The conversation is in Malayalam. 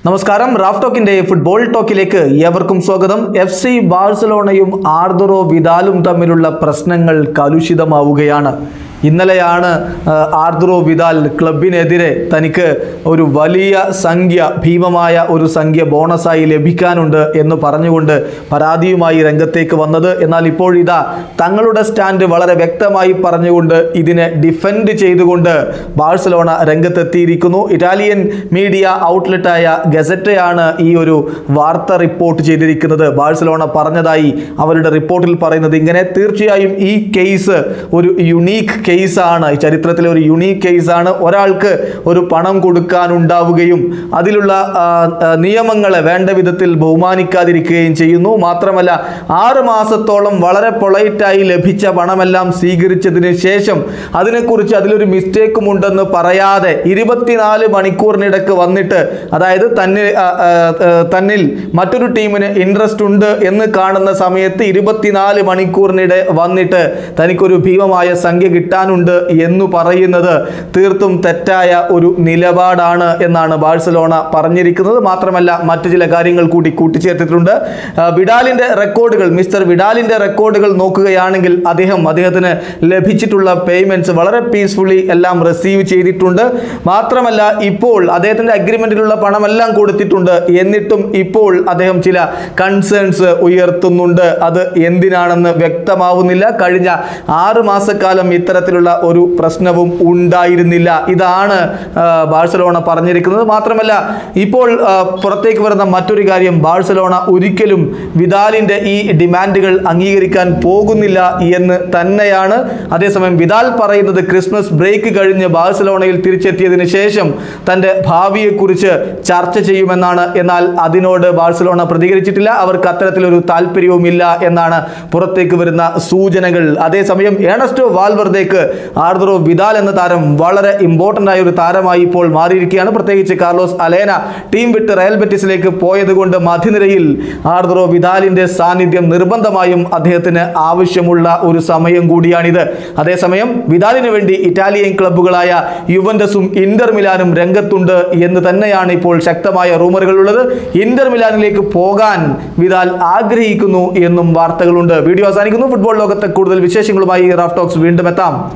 നമസ്കാരം റാഫ് ടോക്കിന്റെ ഫുട്ബോൾ ടോക്കിലേക്ക് ഏവർക്കും സ്വാഗതം എഫ് സി ബാഴ്സലോണയും ആർദറോ വിദാലും തമ്മിലുള്ള പ്രശ്നങ്ങൾ കലുഷിതമാവുകയാണ് ഇന്നലെയാണ് ആ, ആർദ്രോ വിദാൽ ക്ലബിനെതിരെ തനിക്ക് ഒരു വലിയ സംഖ്യ ഭീമമായ ഒരു സംഖ്യ ബോണസായി ലഭിക്കാനുണ്ട് എന്ന് പറഞ്ഞുകൊണ്ട് പരാതിയുമായി രംഗത്തേക്ക് വന്നത് എന്നാൽ ഇപ്പോൾ ഇതാ തങ്ങളുടെ സ്റ്റാൻഡ് വളരെ വ്യക്തമായി പറഞ്ഞുകൊണ്ട് ഇതിനെ ഡിഫെൻഡ് ചെയ്തുകൊണ്ട് ബാഴ്സലോണ രംഗത്തെത്തിയിരിക്കുന്നു ഇറ്റാലിയൻ മീഡിയ ഔട്ട്ലെറ്റായ ഗസറ്റയാണ് ഈ ഒരു വാർത്ത റിപ്പോർട്ട് ചെയ്തിരിക്കുന്നത് ബാഴ്സലോണ പറഞ്ഞതായി അവരുടെ റിപ്പോർട്ടിൽ പറയുന്നത് ഇങ്ങനെ തീർച്ചയായും ഈ കേസ് ഒരു യുണീക്ക് കേസാണ് ഈ ചരിത്രത്തിലെ ഒരു യുണീക്ക് കേസാണ് ഒരാൾക്ക് ഒരു പണം കൊടുക്കാനുണ്ടാവുകയും അതിലുള്ള ആ, ആ, നിയമങ്ങളെ വേണ്ട വിധത്തിൽ ബഹുമാനിക്കാതിരിക്കുകയും ചെയ്യുന്നു മാത്രമല്ല ആറ് മാസത്തോളം വളരെ പൊളൈറ്റായി ലഭിച്ച പണമെല്ലാം സ്വീകരിച്ചതിന് ശേഷം അതിനെക്കുറിച്ച് അതിലൊരു മിസ്റ്റേക്കും ഉണ്ടെന്ന് പറയാതെ ഇരുപത്തിനാല് മണിക്കൂറിനിടക്ക് വന്നിട്ട് അതായത് തന്നിൽ ആ, ആ, ആ, തന്നിൽ മറ്റൊരു ടീമിന് ഇൻട്രസ്റ്റ് ഉണ്ട് എന്ന് കാണുന്ന സമയത്ത് ഇരുപത്തിനാല് മണിക്കൂറിനിടെ വന്നിട്ട് തനിക്കൊരു ഭീമമായ സംഖ്യ കിട്ടാനുണ്ട് എന്ന് പറയുന്നത് തീർത്തും തെറ്റായ ഒരു നിലപാടാണ് എന്നാണ് ബാഴ്സലോണ പറഞ്ഞിരിക്കുന്നത് മാത്രമല്ല മറ്റു ചില കാര്യങ്ങൾ കൂടി കൂട്ടിച്ചേർത്തിട്ടുണ്ട് ആ, വിഡാലിന്റെ റെക്കോർഡുകൾ മിസ്റ്റർ വിഡാലിന്റെ റെക്കോർഡുകൾ നോക്കുകയാണെങ്കിൽ അദ്ദേഹം അദ്ദേഹത്തിന് ലഭിച്ചിട്ടുള്ള പേയ്മെന്റ്സ് വളരെ പീസ്ഫുള്ളി എല്ലാം റിസീവ് ചെയ്തിട്ടുണ്ട് മാത്രമല്ല ഇപ്പോൾ അദ്ദേഹത്തിന്റെ അഗ്രിമെന്റിലുള്ള പണമെല്ലാം കൊടുത്തിട്ടുണ്ട് എന്നിട്ടും ഇപ്പോൾ അദ്ദേഹം ചില കൺസേൺസ് ഉയർത്തുന്നുണ്ട് അത് എന്തിനാണെന്ന് വ്യക്തമാവുന്നില്ല കഴിഞ്ഞ ആറ് മാസക്കാലം ഇത്തരത്തിലുള്ള ഒരു പ്രശ്നവും ഉണ്ടായിരുന്നില്ല ഇതാണ് ആ, ബാഴ്സലോണ പറഞ്ഞിരിക്കുന്നത് മാത്രമല്ല ഇപ്പോൾ ആ, പുറത്തേക്ക് വരുന്ന മറ്റൊരു കാര്യം ബാഴ്സലോണ ഒരിക്കലും വിദാലിന്റെ ഈ ഡിമാൻഡുകൾ അംഗീകരിക്കാൻ പോകുന്നില്ല എന്ന് തന്നെയാണ് അതേസമയം വിദാൽ പറയുന്നത് ക്രിസ്മസ് ബ്രേക്ക് കഴിഞ്ഞ് ബാഴ്സലോണയിൽ തിരിച്ചെത്തിയതിനു ശേഷം തൻ്റെ ഭാവിയെക്കുറിച്ച് ചർച്ച ചെയ്യുമെന്നാണ് എന്നാൽ അതിനോട് ബാഴ്സലോണ പ്രതികരിച്ചിട്ടില്ല അവർക്ക് അത്തരത്തിലൊരു താല്പര്യവുമില്ല എന്നാണ് പുറത്തേക്ക് വരുന്ന സൂചനകൾ അതേസമയം ഏണസ്റ്റോ വാൽവർദേക്ക് ആർദ്രോ വിദാൽ എന്ന താരം വളരെ ഇമ്പോർട്ടൻ്റ് ആയ ഒരു താരമായി ഇപ്പോൾ മാറിയിരിക്കുകയാണ് പ്രത്യേകിച്ച് കാർലോസ് അലേന ടീം വിട്ട് റയൽ ബെറ്റിസിലേക്ക് പോയത് കൊണ്ട് മധ്യനിരയിൽ ആർദ്രോ വിദാലിന്റെ സാന്നിധ്യം നിർബന്ധമായും അദ്ദേഹത്തിന് ആവശ്യമുള്ള ഒരു സമയം കൂടിയാണിത് അതേസമയം വിദാലിന് വേണ്ടി ഇറ്റാലിയൻ ക്ലബ്ബുകളായ യുവന്റസും ഇന്റർ മിലാനും രംഗത്തുണ്ട് എന്ന് തന്നെയാണ് ഇപ്പോൾ ശക്തമായ റൂമറുകൾ ഉള്ളത് ഇന്റർ മിലാനിലേക്ക് പോകാൻ വിദാൽ ആഗ്രഹിക്കുന്നു എന്നും വാർത്തകളുണ്ട് വീഡിയോ അവസാനിക്കുന്നു ഫുട്ബോൾ ലോകത്തെ കൂടുതൽ വിശേഷങ്ങളുമായി റാഫ് ടോക്സ് വീണ്ടും എത്താം